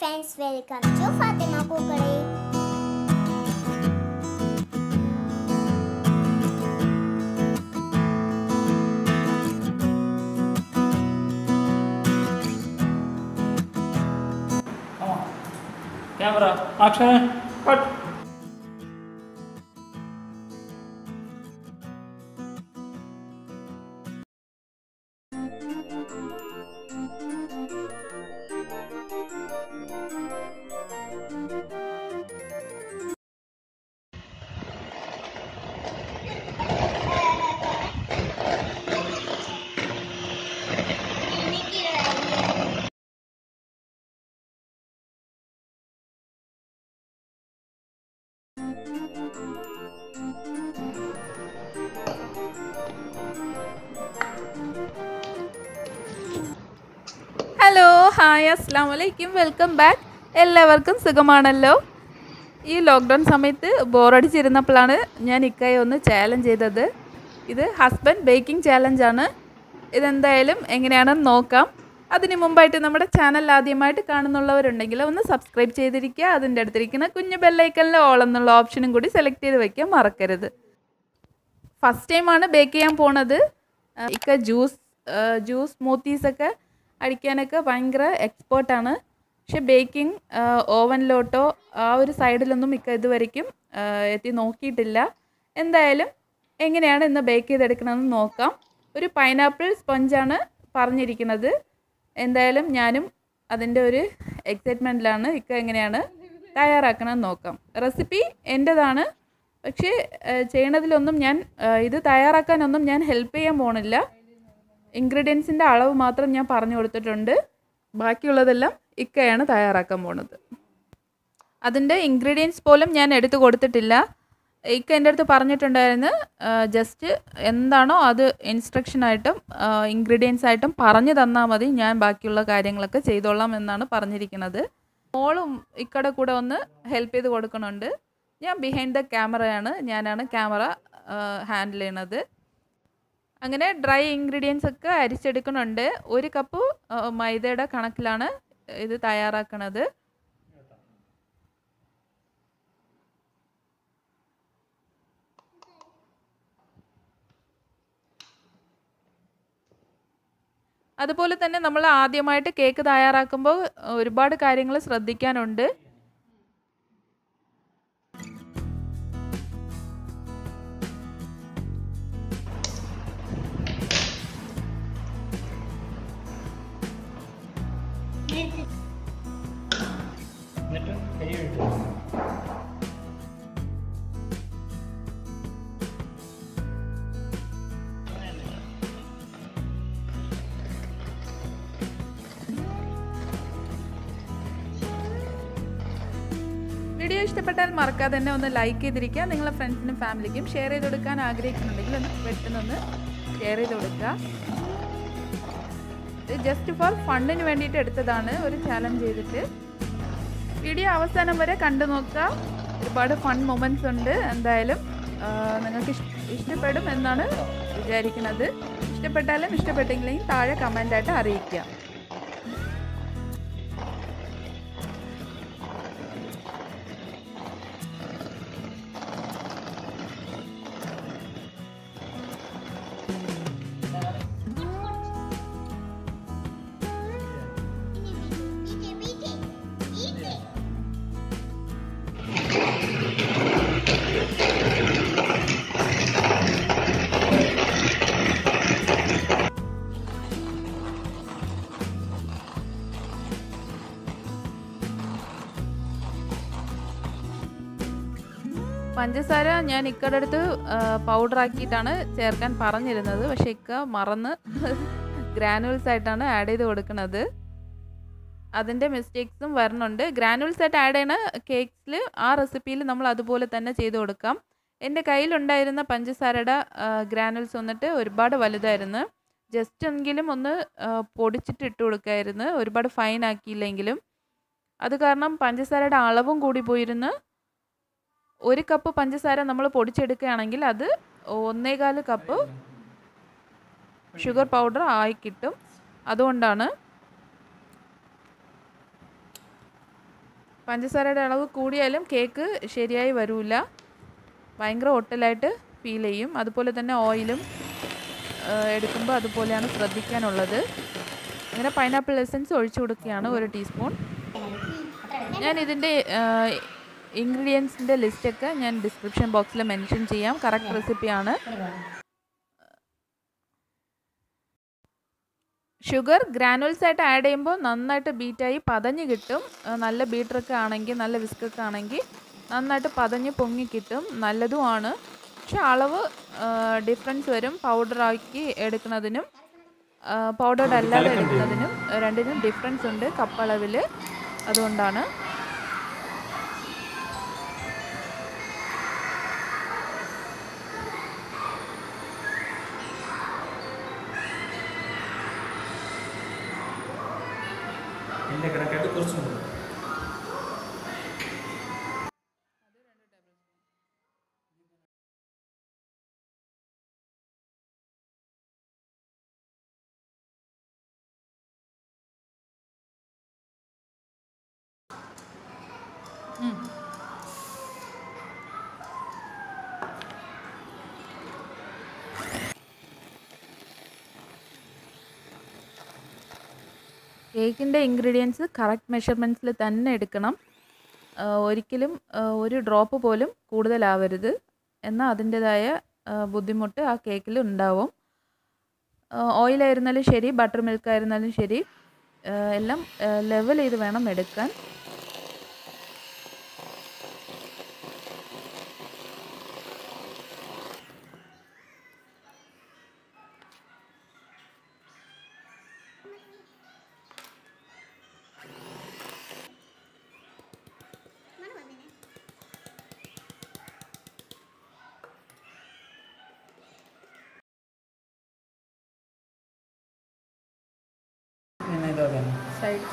friends, welcome to Fatima Kukare. Come on. Camera, action, cut. Hello hi അസ്സാം വലൈക്കും welcome back എല്ലാവർക്കും സുഖമാണല്ലോ ഈ ലോക്ക്ഡൗൺ സമയത്ത് ബോറടിച്ചിരുന്നപ്പോഴാണ് ഞാൻ ഇക്കയെ ഒന്ന് ചാലഞ്ച് ചെയ്തത് ഇത് ഹസ്ബൻഡ് ബേക്കിംഗ് ചാലഞ്ചാണ് ഇതെന്തായാലും എങ്ങനെയാണെന്ന് നോക്കാം അതിന് മുമ്പായിട്ട് നമ്മുടെ ചാനൽ ആദ്യമായിട്ട് കാണുന്നുള്ളവരുണ്ടെങ്കിൽ ഒന്ന് സബ്സ്ക്രൈബ് ചെയ്തിരിക്കുക അതിൻ്റെ അടുത്തിരിക്കുന്ന കുഞ്ഞു ബെല്ലൈക്കലിലെ ഓൾ എന്നുള്ള ഓപ്ഷനും കൂടി സെലക്ട് ചെയ്ത് വയ്ക്കാൻ മറക്കരുത് ഫസ്റ്റ് ടൈമാണ് ബേക്ക് ചെയ്യാൻ പോണത് ആ, ഇക്ക ജ്യൂസ് ജ്യൂസ് സ്മൂത്തീസൊക്കെ അടിക്കാനൊക്കെ ഭയങ്കര എക്സ്പേർട്ടാണ് പക്ഷെ ബേക്കിംഗ് ഓവനിലോട്ടോ ആ ഒരു സൈഡിലൊന്നും ഇക്ക ഇതുവരയ്ക്കും ആ, എത്തി നോക്കിയിട്ടില്ല എന്തായാലും എങ്ങനെയാണ് ഇന്ന് ബേക്ക് ചെയ്തെടുക്കണമെന്ന് നോക്കാം ഒരു പൈനാപ്പിൾ സ്പഞ്ചാണ് പറഞ്ഞിരിക്കുന്നത് എന്തായാലും ഞാനും അതിൻ്റെ ഒരു എക്സൈറ്റ്മെൻറ്റിലാണ് ഇക്ക എങ്ങനെയാണ് തയ്യാറാക്കണമെന്ന് നോക്കാം റെസിപ്പി എൻ്റെതാണ് പക്ഷേ ഏഹ്, ചെയ്യണതിലൊന്നും ഞാൻ ഏഹ്, ഇത് തയ്യാറാക്കാനൊന്നും ഞാൻ ഹെൽപ്പ് ചെയ്യാൻ പോണില്ല ഇൻഗ്രീഡിയൻസിൻ്റെ അളവ് മാത്രം ഞാൻ പറഞ്ഞു കൊടുത്തിട്ടുണ്ട് ബാക്കിയുള്ളതെല്ലാം ഇക്കയാണ് തയ്യാറാക്കാൻ പോണത് അതിൻ്റെ ഇൻഗ്രീഡിയൻസ് പോലും ഞാൻ എടുത്തു കൊടുത്തിട്ടില്ല ഇക്ക എൻ്റെ അടുത്ത് പറഞ്ഞിട്ടുണ്ടായിരുന്നു ജസ്റ്റ് എന്താണോ അത് ഇൻസ്ട്രക്ഷനായിട്ടും ഇൻഗ്രീഡിയൻസ് ആയിട്ടും പറഞ്ഞു തന്നാൽ മതി ഞാൻ ബാക്കിയുള്ള കാര്യങ്ങളൊക്കെ ചെയ്തോളാം എന്നാണ് പറഞ്ഞിരിക്കുന്നത് മോളും ഇക്കടെ കൂടെ ഒന്ന് ഹെൽപ്പ് ചെയ്ത് കൊടുക്കണുണ്ട് ഞാൻ ബിഹൈൻഡ് ദ ക്യാമറയാണ് ഞാനാണ് ക്യാമറ ഹാൻഡിൽ ചെയ്യണത് അങ്ങനെ ഡ്രൈ ഇൻഗ്രീഡിയൻസ് ഒക്കെ അരിച്ചെടുക്കുന്നുണ്ട് ഒരു കപ്പ് ആ, മൈദയുടെ കണക്കിലാണ് ഇത് തയ്യാറാക്കണത് അതുപോലെ തന്നെ നമ്മൾ ആദ്യമായിട്ട് കേക്ക് തയ്യാറാക്കുമ്പോൾ ഒരുപാട് കാര്യങ്ങൾ ശ്രദ്ധിക്കാനുണ്ട് എന്നിട്ട് കൈ ഇട്ടു വീഡിയോ ഇഷ്ടപ്പെട്ടാൽ മറക്കാതെ തന്നെ ഒന്ന് ലൈക്ക് ചെയ്തിരിക്കുക നിങ്ങളെ ഫ്രണ്ട്സിനും ഫാമിലിക്കും ഷെയർ ചെയ്ത് കൊടുക്കാൻ ആഗ്രഹിക്കുന്നുണ്ടെങ്കിൽ ഒന്ന് പെട്ടെന്ന് ഒന്ന് ഷെയർ ചെയ്ത് കൊടുക്കുക ഇത് ജസ്റ്റ് ഫോർ ഫണ്ടിന് വേണ്ടിയിട്ട് എടുത്തതാണ് ഒരു ചാലഞ്ച് ചെയ്തിട്ട് വീഡിയോ അവസാനം വരെ കണ്ടു നോക്കുക ഒരുപാട് ഫൺ മൊമെൻറ്റ്സ് ഉണ്ട് എന്തായാലും ആ, നിങ്ങൾക്ക് ഇഷ്- ഇഷ്ടപ്പെടും എന്നാണ് വിചാരിക്കുന്നത് ഇഷ്ടപ്പെട്ടാലും ഇഷ്ടപ്പെട്ടെങ്കിലും താഴെ കമൻ്റായിട്ട് അറിയിക്കുക പഞ്ചസാര ഞാൻ ഇക്കടെ അടുത്ത് പൗഡർ ആക്കിയിട്ടാണ് ചേർക്കാൻ പറഞ്ഞിരുന്നത് പക്ഷെ ഇക്ക മറന്ന് ഗ്രാനുവൽസ് ആയിട്ടാണ് ആഡ് ചെയ്ത് കൊടുക്കുന്നത് അതിൻ്റെ മിസ്റ്റേക്സും വരുന്നുണ്ട് ഗ്രാനുവൽസ് ആയിട്ട് ആഡ് ചെയ്യണ കേക്ക്സിൽ ആ റെസിപ്പിയിൽ നമ്മൾ അതുപോലെ തന്നെ ചെയ്ത് കൊടുക്കാം എൻ്റെ കയ്യിലുണ്ടായിരുന്ന പഞ്ചസാരയുടെ ഗ്രാനുവൽസ് വന്നിട്ട് ഒരുപാട് വലുതായിരുന്നു ജസ്റ്റ് എങ്കിലും ഒന്ന് ആ, പൊടിച്ചിട്ട് ഇട്ട് കൊടുക്കായിരുന്നു ഒരുപാട് ഫൈൻ ആക്കിയില്ലെങ്കിലും അത് കാരണം പഞ്ചസാരയുടെ അളവും കൂടി പോയിരുന്ന് ഒരു കപ്പ് പഞ്ചസാര നമ്മൾ പൊടിച്ചെടുക്കുകയാണെങ്കിൽ അത് ഒന്നേകാല് കപ്പ് ഷുഗർ പൗഡർ ആയി കിട്ടും അതുകൊണ്ടാണ് പഞ്ചസാരയുടെ അളവ് കൂടിയാലും കേക്ക് ശരിയായി വരില്ല ഭയങ്കര ഒട്ടലായിട്ട് ഫീൽ ചെയ്യും അതുപോലെ തന്നെ ഓയിലും എടുക്കുമ്പോൾ അതുപോലെയാണ് ശ്രദ്ധിക്കാനുള്ളത് അങ്ങനെ പൈനാപ്പിൾ എസൻസ് ഒഴിച്ചു കൊടുക്കുകയാണ് ഒരു ടീസ്പൂൺ ഞാൻ ഇതിൻ്റെ ഇൻഗ്രീഡിയൻസിൻ്റെ ലിസ്റ്റൊക്കെ ഞാൻ ഡിസ്ക്രിപ്ഷൻ ബോക്സിൽ മെൻഷൻ ചെയ്യാം കറക്റ്റ് റെസിപ്പിയാണ് ഷുഗർ ഗ്രാനുവൽസ് ആയിട്ട് ആഡ് ചെയ്യുമ്പോൾ നന്നായിട്ട് ബീറ്റായി പതഞ്ഞ് കിട്ടും ആ, നല്ല ബീറ്ററൊക്കെ ആണെങ്കിൽ നല്ല വിസ്കൊക്കെ ആണെങ്കിൽ നന്നായിട്ട് പതഞ്ഞ് പൊങ്ങി കിട്ടും നല്ലതുമാണ് പക്ഷെ അളവ് ഡിഫറൻസ് വരും പൗഡറാക്കി എടുക്കുന്നതിനും പൗഡർഡ് അല്ലാതെ എടുക്കുന്നതിനും രണ്ടിനും ഡിഫറൻസ് ഉണ്ട് കപ്പളവിൽ അതുകൊണ്ടാണ് എൻ്റെ കണക്കായിട്ട് കുറച്ചും കൂടി കേക്കിൻ്റെ ഇൻഗ്രീഡിയൻസ് കറക്റ്റ് മെഷർമെൻറ്റ്സിൽ തന്നെ എടുക്കണം ആ, ഒരിക്കലും ആ, ഒരു ഡ്രോപ്പ് പോലും കൂടുതലാവരുത് എന്നാൽ അതിൻ്റെതായ ആ, ബുദ്ധിമുട്ട് ആ കേക്കിൽ ഉണ്ടാവും ഓയിലായിരുന്നാലും ശരി ബട്ടർ മിൽക്ക് ആയിരുന്നാലും ശരി ആ, എല്ലാം ലെവൽ ചെയ്ത് വേണം എടുക്കാൻ ഇങ്ങനെ ഇതാക്കാൻ സൈഡ്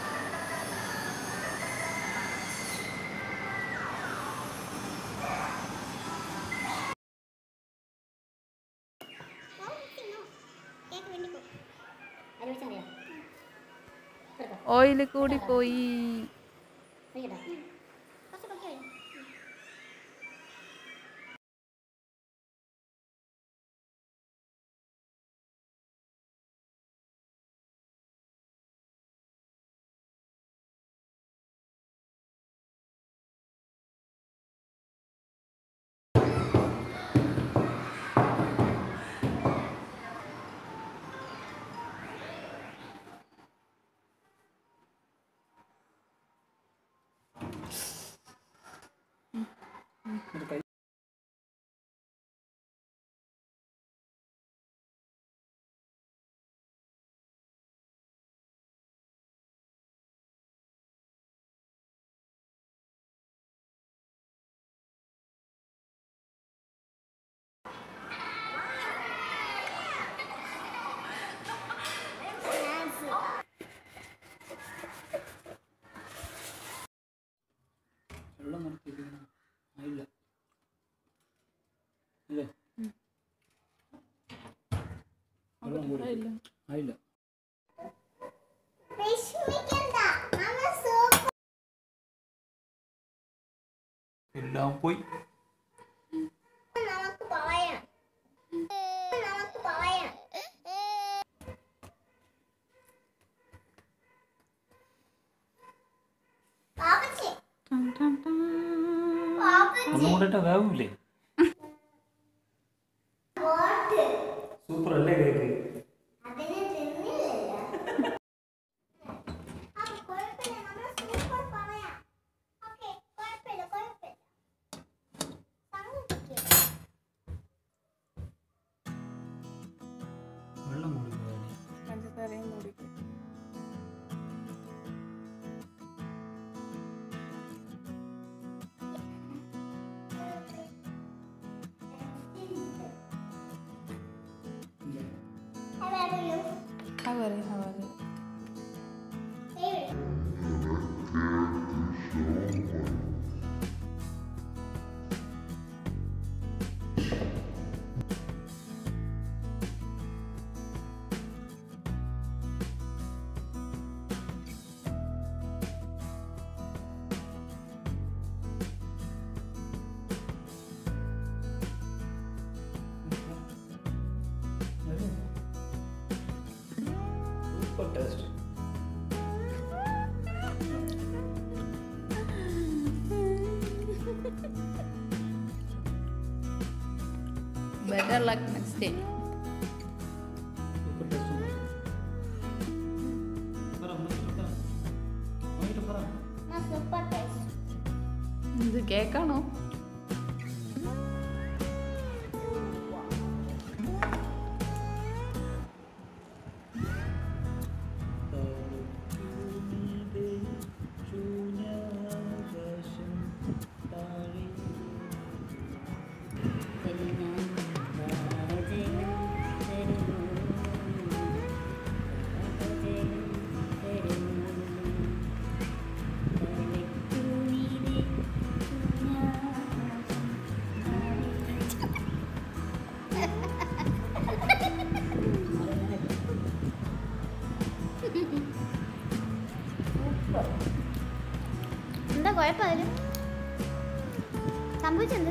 ഓയിൽ കൂടി പോയി വെള്ളം നിർത്തിയിരിക്കണം ആയില്ല ഇല്ലേ വെള്ളം കൂടി ആയില്ല എല്ലാം പോയി നമുക്ക് പറയാം നമുക്ക് പറയാം പാപ്പച്ചി പാപ്പച്ചി ഒന്നും കൂടെ വേവില്ലേ ബോട്ട് സൂപ്പർ അല്ലേ കേക്ക് അതിനെ തിന്നില്ലല്ലോ ആ കുഴപ്പമില്ല നമ്മൾ സൂപ്പർ പറയാം ഓക്കെ കുഴപ്പമില്ല കുഴപ്പമില്ല സമ്മതിക്കില്ല വെള്ളം കൂടി പോയാലേ പഞ്ചസാരയും കൂടി better luck next time super taste പറ പറ വാങ്ങിട്ട് പറ സൂപ്പർ ടേസ്റ്റ് ഇത് കേക്കാണോ എന്താ കുഴപ്പമില്ല സംഭവിച്ചെന്ത്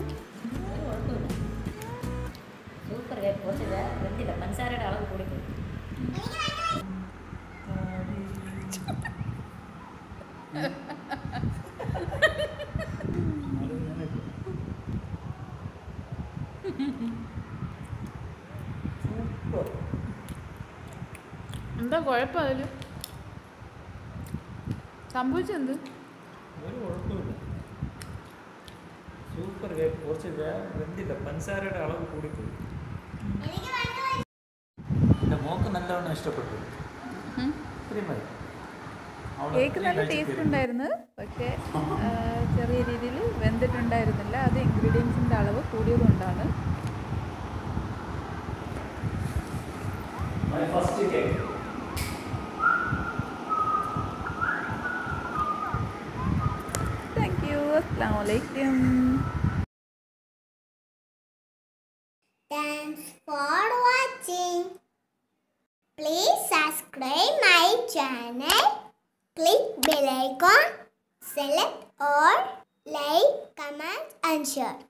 സൂപ്പർ കേക്ക് കുറച്ച് വേ- വെന്തില്ല പഞ്ചസാരയുടെ അളവ് കൂടിപ്പോയി എന്താ കുഴപ്പമായാലും സംഭവിച്ചെന്ത് ഒരു കുഴപ്പമില്ല സൂപ്പർ കേക്ക് കുറച്ച് വേ- വെന്തില്ല പഞ്ചസാരയുടെ അളവ് കൂടിപ്പോയി എനിക്ക് ഭയങ്കര എൻ്റെ മോക്ക് നല്ലവണ്ണം ഇഷ്ടപ്പെട്ടു ഉം. ഇത്രയും മതി അവൾ കേക്ക് അത്രയും നല്ല കഴിച്ച് ടേസ്റ്റ് തീരും. ഉണ്ടായിരുന്നു പക്ഷേ ആ, ചെറിയ രീതിയിൽ വെന്തിട്ടുണ്ടായിരുന്നില്ല അത് ഇൻഗ്രീഡിയൻസിൻ്റെ അളവ് കൂടിയതുകൊണ്ടാണ് My first cake. Thank you അസ്സാം വലൈക്കും Thanks for watching. Please subscribe my channel. Click bell icon. Select all, like, comment and share.